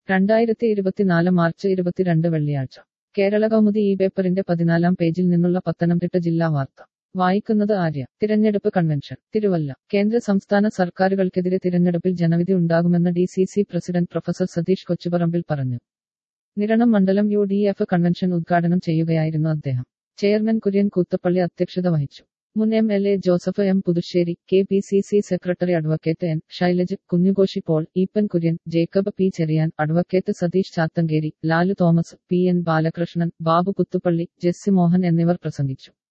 രണ്ടായിരത്തി ഇരുപത്തിനാല് മാർച്ച് ഇരുപത്തിരണ്ട് വെള്ളിയാഴ്ച കേരള കൗമുദി ഈ പേപ്പറിന്റെ പതിനാലാം പേജിൽ നിന്നുള്ള പത്തനംതിട്ട ജില്ലാ വാർത്ത വായിക്കുന്നത് ആര്യ തിരഞ്ഞെടുപ്പ് കൺവെൻഷൻ തിരുവല്ല കേന്ദ്ര സംസ്ഥാന സർക്കാരുകൾക്കെതിരെ തിരഞ്ഞെടുപ്പിൽ ജനവിധി ഉണ്ടാകുമെന്ന് D C C president professor Satheesh Kochuparambil പറഞ്ഞു നിരണം മണ്ഡലം യു ഡി എഫ് കൺവെൻഷൻ ഉദ്ഘാടനം ചെയ്യുകയായിരുന്നു അദ്ദേഹം ചെയർമാൻ കുര്യൻ കൂത്തപ്പള്ളി അധ്യക്ഷത വഹിച്ചു മുൻ M L A Joseph M Puthussery K P C C secretary advocate N Shailaj Kunjukoshy Paul Eapen Kurian Jacob P Cherian advocate Satheesh Chathankery Lalu Thomas P N Balakrishnan Babu Kuthupally Jessy Mohan എന്നിവർ പ്രസംഗിച്ചു